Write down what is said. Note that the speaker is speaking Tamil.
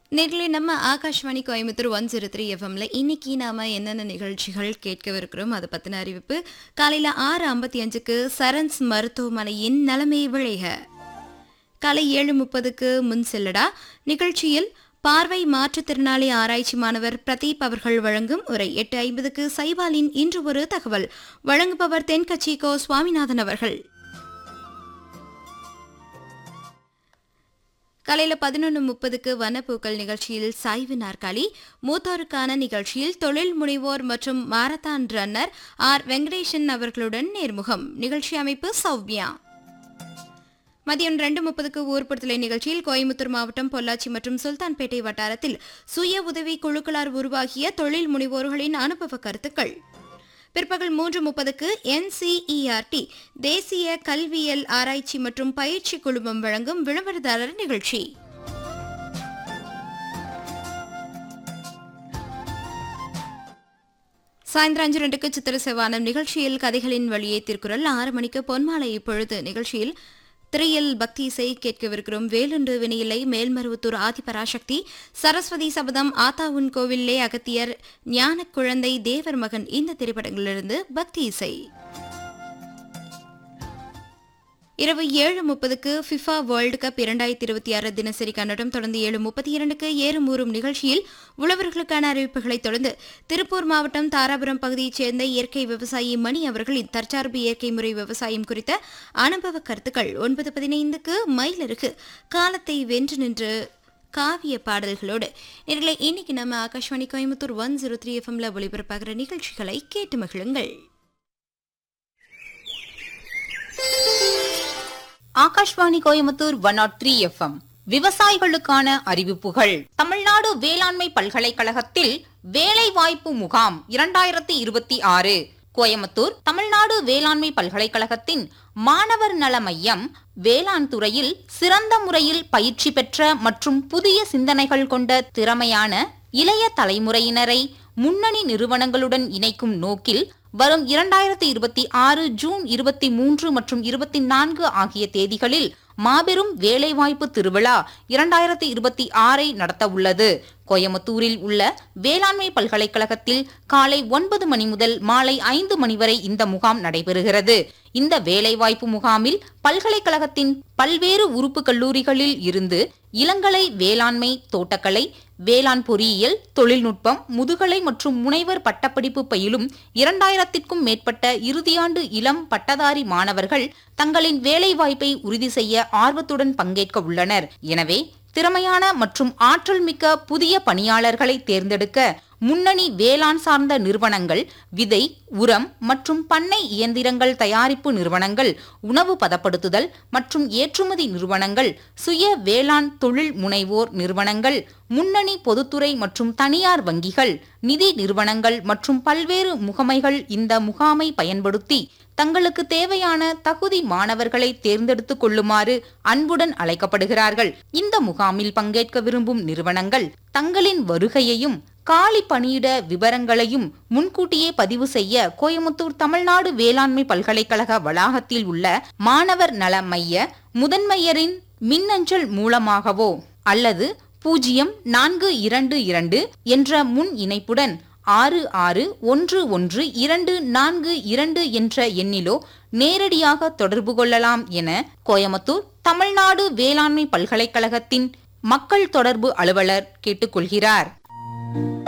நேர்களே நம்ம Akashvani Coimbatore one zero three எஃப்எம்ல இன்னைக்கு நாம என்னென்ன நிகழ்ச்சிகள் கேட்கவிருக்கிறோம் அதை பத்தின அறிவிப்பு காலையில ஆறு ஐம்பத்தி அஞ்சுக்கு சரன்ஸ் மருத்துவமனையின் நலமே விளைக காலை ஏழு முப்பதுக்கு முன் செல்லடா நிகழ்ச்சியில் பார்வை மாற்றுத்திறனாளி ஆராய்ச்சி மாணவர் பிரதீப் அவர்கள் வழங்கும் உரை எட்டு ஐம்பதுக்கு சைபாலின் இன்று ஒரு தகவல் வழங்குபவர் தென்கட்சி கோ சுவாமிநாதன் அவர்கள் காலையில பதினொன்று முப்பதுக்கு வனப்பூக்கள் நிகழ்ச்சியில் சாய்வு நாற்காலி மூத்தோருக்கான நிகழ்ச்சியில் தொழில் முனைவோர் மற்றும் மாரத்தான் ரன்னர் ஆர் வெங்கடேசன் அவர்களுடன் நேர்முகம் நிகழ்ச்சி அமைப்பு சௌவ்யா மதியம் ரெண்டு முப்பதுக்கு ஊர்படுத்தலை நிகழ்ச்சியில் கோயம்புத்தூர் மாவட்டம் பொள்ளாச்சி மற்றும் சுல்தான்பேட்டை வட்டாரத்தில் சுய உதவி குழுக்களால் உருவாகிய தொழில் முனைவோர்களின் அனுபவ கருத்துக்கள் பிற்பகல் மூன்று முப்பதுக்கு என்சிஇஆர்டி தேசிய கல்வியல் ஆராய்ச்சி மற்றும் பயிற்சி குழுமம் வழங்கும் விளம்பரதாரர் நிகழ்ச்சி சாயந்தரம் அஞ்சு ரெண்டுக்கு சித்திர செவ்வானம் நிகழ்ச்சியில் கதைகளின் வழியே திருக்குறள் ஆறு மணிக்கு பொன்மாலை இப்பொழுது நிகழ்ச்சியில் திரையில் பக்தி இசை கேட்கவிருக்கிறோம் வேலுண்டு வினையிலை மேல்மருவத்தூர் ஆதிபராசக்தி சரஸ்வதி சபதம் ஆத்தாவுன் கோவிலே அகத்தியர் ஞான குழந்தை தேவர் மகன் இந்த திரைப்படங்களிலிருந்து பக்தி இசை இரவு ஏழு முப்பதுக்கு ஃபிஃபா வேர்ல்டு கப் இரண்டாயிரத்தி இருபத்தி ஆறு தினசரி கன்னடம் தொடர்ந்து ஏழு முப்பத்தி இரண்டுக்கு ஏறும் ஊறும் நிகழ்ச்சியில் உழவர்களுக்கான அறிவிப்புகளைத் தொடர்ந்து திருப்பூர் மாவட்டம் தாராபுரம் பகுதியைச் சேர்ந்த இயற்கை விவசாயி மணி அவர்களின் தற்சார்பு இயற்கை முறை விவசாயம் குறித்த அனுபவ கருத்துக்கள் ஒன்பது பதினைந்துக்கு மயிலருக்கு காலத்தை வென்று நின்று காவிய பாடல்களோடு நேர்களை இன்னைக்கு நம்ம Akashvani Coimbatore one zero three எஃப்எம்ல ஒளிபரப்பாகிற நிகழ்ச்சிகளை கேட்டு மகிழுங்கள் Akashvani Coimbatore one nought three FM விவசாயிகளுக்கான அறிவிப்புகள் தமிழ்நாடு வேளாண்மை பல்கலைக்கழகத்தில் வேலைவாய்ப்பு முகாம் இரண்டாயிரத்தி இருபத்தி ஆறு கோயம்புத்தூர் தமிழ்நாடு வேளாண்மை பல்கலைக்கழகத்தின் மாணவர் நல மையம் வேளாண் துறையில் சிறந்த முறையில் பயிற்சி பெற்ற மற்றும் புதிய சிந்தனைகள் கொண்ட திறமையான இளைய தலைமுறையினரை முன்னணி நிறுவனங்களுடன் இணைக்கும் நோக்கில் வரும் இரண்டாயிரத்தி இருபத்தி ஆறு ஜூன் இருபத்தி மூன்று மற்றும் இருபத்தி நான்கு ஆகிய தேதிகளில் மாபெரும் வேலைவாய்ப்பு திருவிழா இரண்டாயிரத்தி இருபத்தி ஆறை நடத்த உள்ளது கோயம்புத்தூரில் உள்ள வேளாண்மை பல்கலைக்கழகத்தில் காலை ஒன்பது மணி முதல் மாலை ஐந்து மணி வரை இந்த முகாம் நடைபெறுகிறது இந்த வேலைவாய்ப்பு முகாமில் பல்கலைக்கழகத்தின் பல்வேறு உறுப்பு கல்லூரிகளில் இருந்து இளங்கலை வேளாண்மை தோட்டக்கலை வேளாண் பொறியியல் தொழில்நுட்பம் முதுகலை மற்றும் முனைவர் பட்டப்படிப்பு பயிலும் இரண்டாயிரத்திற்கும் மேற்பட்ட இறுதியாண்டு இளம் பட்டதாரி மாணவர்கள் தங்களின் வேலைவாய்ப்பை உறுதி செய்ய ஆர்வத்துடன் பங்கேற்க உள்ளனர் எனவே திறமையான மற்றும் ஆற்றல் மிக்க புதிய பணியாளர்களை தேர்ந்தெடுக்க முன்னணி வேளாண் சார்ந்த நிறுவனங்கள் விதை உரம் மற்றும் பண்ணை இயந்திரங்கள் தயாரிப்பு நிறுவனங்கள் உணவு பதப்படுத்துதல் மற்றும் ஏற்றுமதி நிறுவனங்கள் சுய வேளாண் தொழில் முனைவோர் நிறுவனங்கள் முன்னணி பொதுத்துறை மற்றும் தனியார் வங்கிகள் நிதி நிறுவனங்கள் மற்றும் பல்வேறு முகமைகள் இந்த முகாமை பயன்படுத்தி தங்களுக்கு தேவையான தகுதி மாணவர்களை தேர்ந்தெடுத்துக் கொள்ளுமாறு அன்புடன் அழைக்கப்படுகிறார்கள் இந்த முகாமில் பங்கேற்க விரும்பும் நிறுவனங்கள் தங்களின் வருகையையும் காலி பணியிட விவரங்களையும் முன்கூட்டியே பதிவு செய்ய கோயமுத்தூர் தமிழ்நாடு வேளாண்மை பல்கலைக்கழக வளாகத்தில் உள்ள மாணவர் நல மைய முதன்மையரின் மின்னஞ்சல் மூலமாகவோ அல்லது பூஜ்ஜியம் நான்கு இரண்டு இரண்டு என்ற முன் இணைப்புடன் ஆறு ஆறு ஒன்று ஒன்று இரண்டு நான்கு இரண்டு என்ற எண்ணிலோ நேரடியாக தொடர்பு கொள்ளலாம் என கோயமுத்தூர் தமிழ்நாடு வேளாண்மை பல்கலைக்கழகத்தின் மக்கள் தொடர்பு அலுவலர் கேட்டுக்கொள்கிறார்